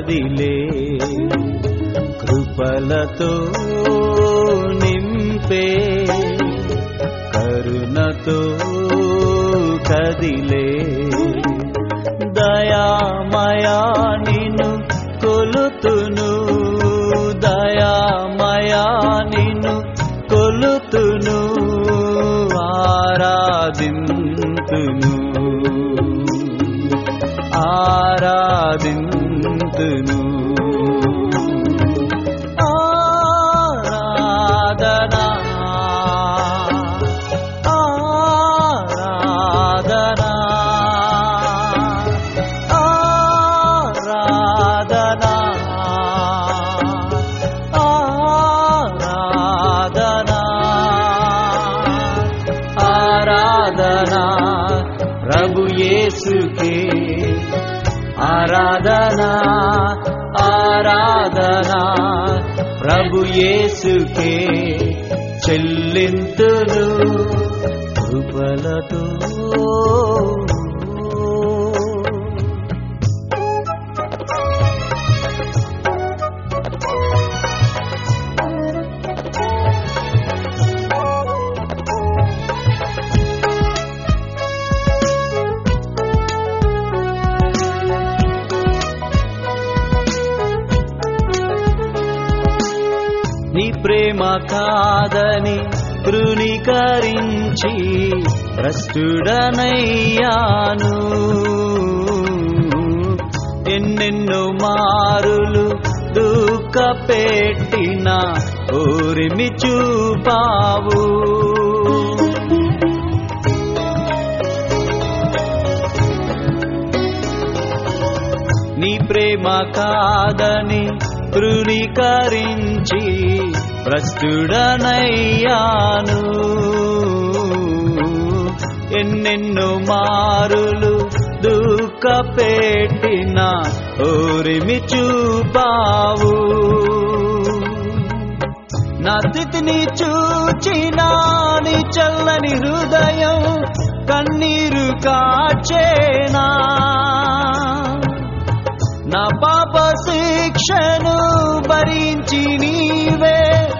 కదిలే కృపలతో నింపే కరుణతో కదిలే దయామయా నిన్ను కొలుతును దయామయా నిన్ను కొలుతును ఆరాధింతును ఆరాధింతును ఆరాధనా ఆరాధనా ఆరాధనా ఆరాధనా ఆరాధనా ప్రభు యేసుకే ఆరాధనా ఆరాధనా ప్రభు యేసుకే చెల్లింతును కృపలతో నీ ప్రేమ కాదని తృణీకరించి భ్రష్టుడనయ్యాను ఎన్నెన్నో మారులు దుఃఖ పెట్టిన ఊరిమి చూపావు నీ ప్రేమ కాదని తృణీకరించి భ్రష్టుడనయ్యాను ఎన్నెన్నో మారులు దుఃఖ పెట్టిన ఊరిమి చూపావు నా స్థితిని చూచిన నీ చల్లని హృదయం కన్నీరు కాచేనా నా పాప శిక్షను భరించి నీవే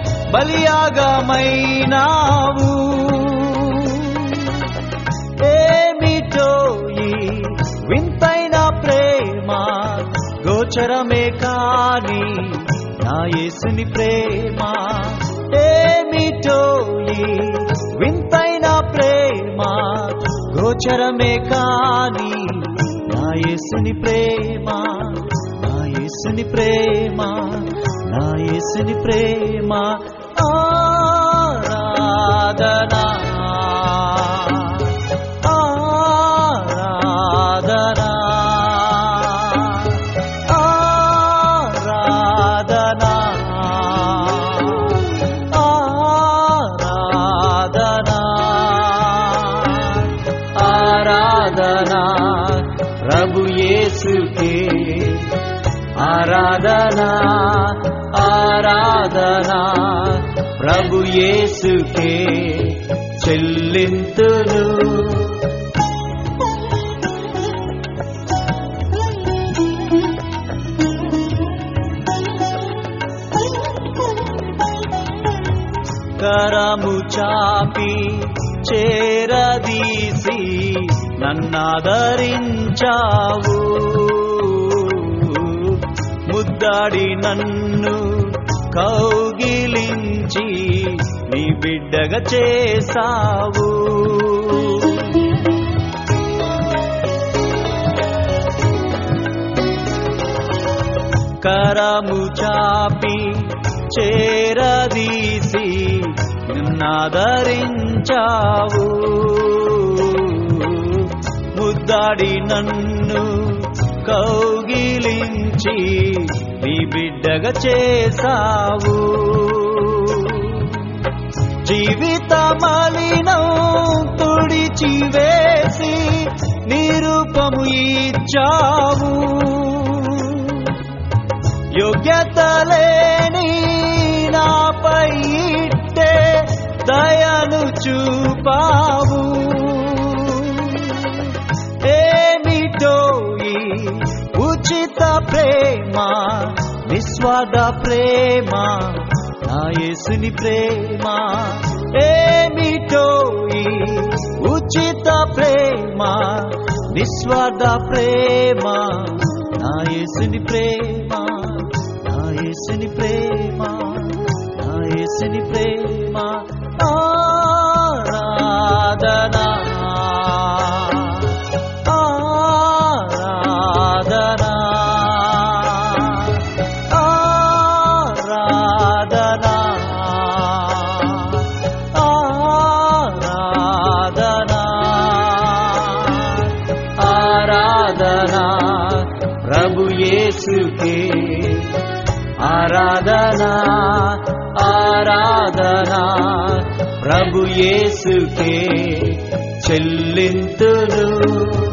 బలియాగమైనావు ఏమిటో ఈ వింతైన ప్రేమ గోచరమే కాని నా యేసుని ప్రేమ ఏమిటో ఈ వింతైన ప్రేమ గోచరమే కాని నా యేసుని ప్రేమ నా యేసుని ప్రేమ నా యేసుని ప్రేమ ఆరాధనా ఆరాధనా ఆరాధనా ఆరాధనా ఆరాధనా ప్రభు యేసుకే ఆరాధనా ఆరాధనా ప్రభు యేసుకే చెల్లింతును కరము చాపి చేరదీసి నన్నాదరించావు ముద్దాడి నన్ను కౌగిలించి నీ బిడ్డగా చేసావు కరము చాపి చేరదీసి నిన్నాదరించావు ముద్దాడి నన్ను కౌగిలించి నీ బిడ్డగా చేసావు జీవిత మలినం తుడిచి వేసి నిరూపము ఇచ్చావు యోగ్యత లేని నాపై ఇట్టే దయను చూపావు ఏమిటో ఈ ఉచిత ప్రేమ నిస్వాద ప్రేమ నా యేసుని ప్రేమ ఏమిటో ఈ ఉచిత ప్రేమ నిస్వాద ప్రేమ నా యేసుని ప్రేమ నా యేసుని ప్రేమ నా యేసుని ప్రేమ ఆరాధనా ఆరాధనా ఆరాధనా ఆరాధనా ఆరాధనా ప్రభు యేసుకే ఆరాధనా ఆరాధనా ప్రభు యేసుకే చెల్లింతును